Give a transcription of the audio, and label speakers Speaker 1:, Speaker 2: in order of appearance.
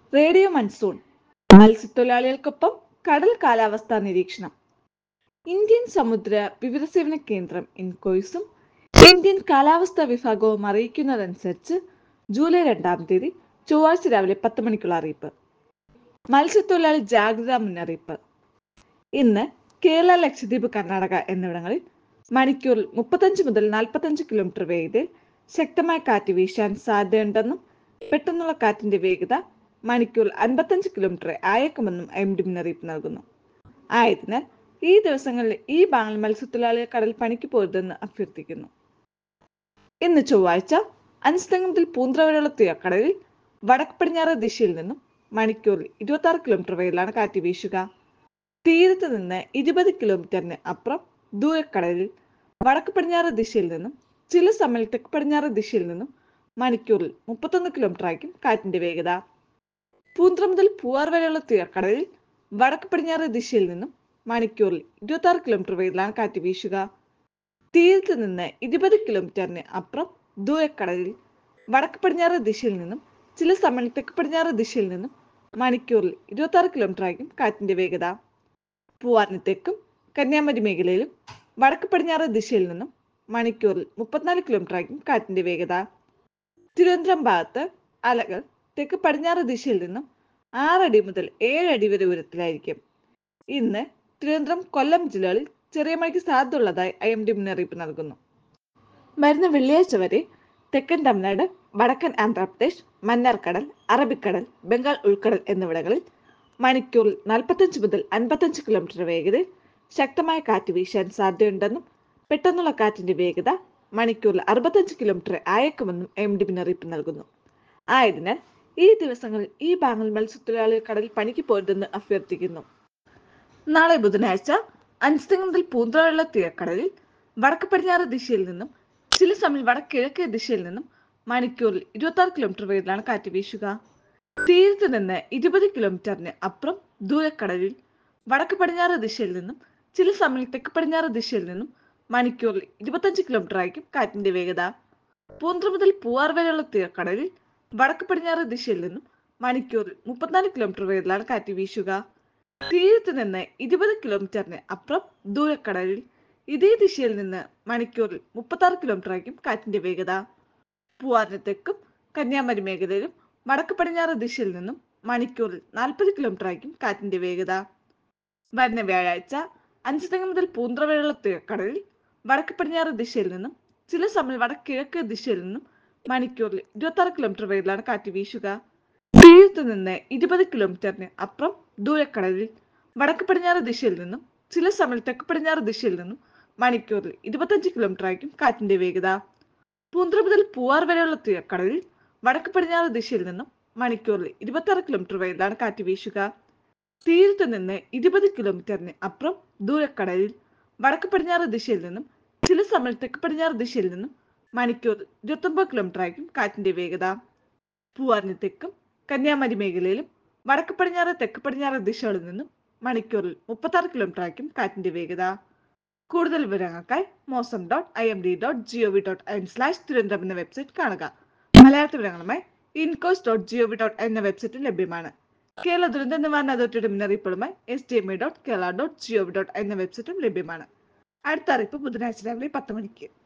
Speaker 1: radio monsoon മത്സ്യത്തൊഴിലാളികൾക്കൊപ്പം കടൽ കാലാവസ്ഥാ നിരീക്ഷണം ഇന്ത്യൻ സമുദ്ര വിവരസേവന കേന്ദ്രം ഇൻകോയ്സും ഇന്ത്യൻ കാലാവസ്ഥാ വിഭാഗവും അറിയിക്കുന്നതനുസരിച്ച് ജൂലൈ രണ്ടാം തീയതി ചൊവ്വാഴ്ച രാവിലെ പത്ത് മണിക്കുള്ള അറിയിപ്പ് മത്സ്യത്തൊഴിലാളി ജാഗ്രതാ മുന്നറിയിപ്പ് ഇന്ന് കേരള ലക്ഷദ്വീപ് കർണാടക എന്നിവിടങ്ങളിൽ മണിക്കൂറിൽ മുപ്പത്തഞ്ച് മുതൽ നാൽപ്പത്തഞ്ച് കിലോമീറ്റർ വേഗതയിൽ ശക്തമായ കാറ്റ് വീശാൻ സാധ്യതയുണ്ടെന്നും പെട്ടെന്നുള്ള കാറ്റിന്റെ വേഗത മണിക്കൂറിൽ അൻപത്തഞ്ച് കിലോമീറ്റർ ആയേക്കുമെന്നും എം ഡി മുന്നറിയിപ്പ് നൽകുന്നു ആയതിനാൽ ഈ ദിവസങ്ങളിൽ ഈ ഭാഗങ്ങൾ മത്സ്യത്തൊഴിലാളികൾ കടൽ പണിക്ക് പോരുതെന്ന് അഭ്യർത്ഥിക്കുന്നു ഇന്ന് ചൊവ്വാഴ്ച അഞ്ചുതെങ്ങ് മുതൽ പൂന്തറ വരെയുള്ള തീരക്കടലിൽ വടക്ക് പടിഞ്ഞാറ് ദിശയിൽ നിന്നും മണിക്കൂറിൽ ഇരുപത്തി ആറ് കിലോമീറ്റർ വേഗത്തിലാണ് കാറ്റ് വീശുക തീരത്ത് നിന്ന് ഇരുപത് കിലോമീറ്ററിന് അപ്പുറം ദൂരക്കടലിൽ വടക്ക് പടിഞ്ഞാറ് ദിശയിൽ നിന്നും ചില സമയം തെക്ക് പടിഞ്ഞാറ് ദിശയിൽ നിന്നും മണിക്കൂറിൽ മുപ്പത്തൊന്ന് കിലോമീറ്റർ ആയിരിക്കും കാറ്റിന്റെ വേഗത പൂന്തറ മുതൽ പൂവാർ വരെയുള്ള തീരക്കടലിൽ വടക്ക് പടിഞ്ഞാറ് ദിശയിൽ നിന്നും മണിക്കൂറിൽ ഇരുപത്തി ആറ് കിലോമീറ്റർ വേഗത്തിലാണ് കാറ്റ് വീശുക തീരത്ത് നിന്ന് ഇരുപത് കിലോമീറ്ററിന് അപ്പുറം ദൂരക്കടലിൽ വടക്ക് പടിഞ്ഞാറ് ദിശയിൽ നിന്നും ചില സമയം തെക്ക് പടിഞ്ഞാറ് ദിശയിൽ നിന്നും മണിക്കൂറിൽ ഇരുപത്തി ആറ് കിലോമീറ്റർ ആയിരിക്കും കാറ്റിന്റെ വേഗത പൂവാറിന് തെക്കും കന്യാകുമാരി മേഖലയിലും വടക്ക് പടിഞ്ഞാറ് ദിശയിൽ നിന്നും മണിക്കൂറിൽ മുപ്പത്തിനാല് കിലോമീറ്റർ ആയിരിക്കും കാറ്റിന്റെ വേഗത തിരുവനന്തപുരം ഭാഗത്ത് അലകൾ തെക്ക് പടിഞ്ഞാറ് ദിശയിൽ നിന്നും ആറടി മുതൽ ഏഴടി വരെ ഉയരത്തിലായിരിക്കും ഇന്ന് തിരുവനന്തപുരം കൊല്ലം ജില്ലകളിൽ ചെറിയ മഴയ്ക്ക് സാധ്യതയുള്ളതായി ഐ എം ഡി മുന്നറിയിപ്പ് നൽകുന്നു വരുന്ന വെള്ളിയാഴ്ച വരെ തെക്കൻ തമിഴ്നാട് വടക്കൻ ആന്ധ്രാപ്രദേശ് മന്നാർക്കടൽ അറബിക്കടൽ ബംഗാൾ ഉൾക്കടൽ എന്നിവിടങ്ങളിൽ മണിക്കൂറിൽ നാൽപ്പത്തഞ്ച് മുതൽ അൻപത്തഞ്ച് കിലോമീറ്റർ വേഗതയിൽ ശക്തമായ കാറ്റ് വീശാൻ സാധ്യതയുണ്ടെന്നും പെട്ടെന്നുള്ള കാറ്റിന്റെ വേഗത മണിക്കൂറിൽ അറുപത്തഞ്ച് കിലോമീറ്റർ ആയേക്കുമെന്നും എം ഡി മുന്നറിയിപ്പ് നൽകുന്നു ആയതിനാൽ ഈ ദിവസങ്ങളിൽ ഈ ഭാഗങ്ങൾ മത്സ്യത്തൊഴിലാളികൾ കടലിൽ പണിക്ക് പോരുതെന്ന് അഭ്യർത്ഥിക്കുന്നു നാളെ ബുധനാഴ്ച അഞ്ചുതെങ്ങ് മുതൽ പൂന്തറയുള്ള തീരക്കടലിൽ വടക്ക് പടിഞ്ഞാറ് ദിശയിൽ നിന്നും ചില സമയം വടക്ക് കിഴക്കേ ദിശയിൽ നിന്നും മണിക്കൂറിൽ ഇരുപത്തി ആറ് കിലോമീറ്റർ വേഗത്തിലാണ് കാറ്റ് വീശുക തീരത്ത് നിന്ന് ഇരുപത് കിലോമീറ്ററിന് അപ്പുറം ദൂരക്കടലിൽ വടക്ക് പടിഞ്ഞാറ് ദിശയിൽ നിന്നും ചില സമയം തെക്ക് പടിഞ്ഞാറ് ദിശയിൽ നിന്നും മണിക്കൂറിൽ ഇരുപത്തഞ്ച് കിലോമീറ്റർ ആയിരിക്കും കാറ്റിന്റെ വേഗത പൂന്തറ മുതൽ പൂവാർ വരെയുള്ള തീരക്കടലിൽ വടക്ക് പടിഞ്ഞാറ് ദിശയിൽ നിന്നും മണിക്കൂറിൽ മുപ്പത്തിനാല് കിലോമീറ്റർ വേഗത്തിലാണ് കാറ്റ് വീശുക തീരത്ത് നിന്ന് ഇരുപത് കിലോമീറ്ററിന് അപ്പുറം ദൂരക്കടലിൽ ഇതേ ദിശയിൽ നിന്ന് മണിക്കൂറിൽ മുപ്പത്തി കിലോമീറ്റർ ആയിരിക്കും കാറ്റിന്റെ വേഗത പൂവാറിന് തെക്കും കന്യാകുമാരി മേഖലയിലും വടക്ക് പടിഞ്ഞാറ് ദിശയിൽ നിന്നും മണിക്കൂറിൽ നാൽപ്പത് കിലോമീറ്റർ ആയിരിക്കും കാറ്റിന്റെ വേഗത വരുന്ന വ്യാഴാഴ്ച അഞ്ചുതെങ്ങ് മുതൽ പൂന്തറ വരെയുള്ള തീരക്കടലിൽ വടക്ക് പടിഞ്ഞാറ് ദിശയിൽ നിന്നും ചില സമയം വടക്ക് കിഴക്ക് ദിശയിൽ നിന്നും മണിക്കൂറിൽ ഇരുപത്തി ആറ് കിലോമീറ്റർ വേഗത്തിലാണ് കാറ്റ് വീശുക തീരത്ത് നിന്ന് ഇരുപത് കിലോമീറ്ററിന് അപ്പുറം ദൂരക്കടലിൽ വടക്ക് പടിഞ്ഞാറ് ദിശയിൽ നിന്നും ചില സമയം തെക്ക് പടിഞ്ഞാറ് ദിശയിൽ നിന്നും മണിക്കൂറിൽ ഇരുപത്തഞ്ച് കിലോമീറ്റർ ആയിരിക്കും കാറ്റിന്റെ വേഗത പൂന്തറ മുതൽ പൂവാർ വരെയുള്ള തീരക്കടലിൽ വടക്ക് പടിഞ്ഞാറ് ദിശയിൽ നിന്നും മണിക്കൂറിൽ ഇരുപത്തി ആറ് കിലോമീറ്റർ വേഗത്തിലാണ് കാറ്റ് വീശുക തീരത്ത് നിന്ന് ഇരുപത് കിലോമീറ്ററിന് അപ്പുറം ദൂരക്കടലിൽ വടക്ക് പടിഞ്ഞാറ് ദിശയിൽ നിന്നും ചില സമയം തെക്ക് പടിഞ്ഞാറ് ദിശയിൽ നിന്നും മണിക്കൂർ ഇരുപത്തൊമ്പത് കിലോമീറ്റർ ആയിരിക്കും കാറ്റിന്റെ വേഗത പൂവാറിന് തെക്കും കന്യാകുമാരി മേഖലയിലും വടക്ക് പടിഞ്ഞാറ് തെക്ക് പടിഞ്ഞാറ് ദിശകളിൽ നിന്നും മണിക്കൂറിൽ മുപ്പത്തി കിലോമീറ്റർ ആയിരിക്കും കാറ്റിന്റെ വേഗത കൂടുതൽ വിവരങ്ങൾക്കായി Mausam dot I M D dot G O V dot in slash Thiruvananthapuram എന്ന വെബ്സൈറ്റ് കാണുക മലയാള വിവരങ്ങളുമായി INCOIS dot G O V dot എന്ന വെബ്സൈറ്റിൽ ലഭ്യമാണ് കേരള ദുരന്ത നിവാരണ അതോറിറ്റിയുടെ മുന്നറിയിപ്പുകളുമായി S T M I dot Kerala dot G O V dot എന്ന വെബ്സൈറ്റും ലഭ്യമാണ് അടുത്ത അറിയിപ്പ് ബുധനാഴ്ച രാവിലെ പത്ത് മണിക്ക്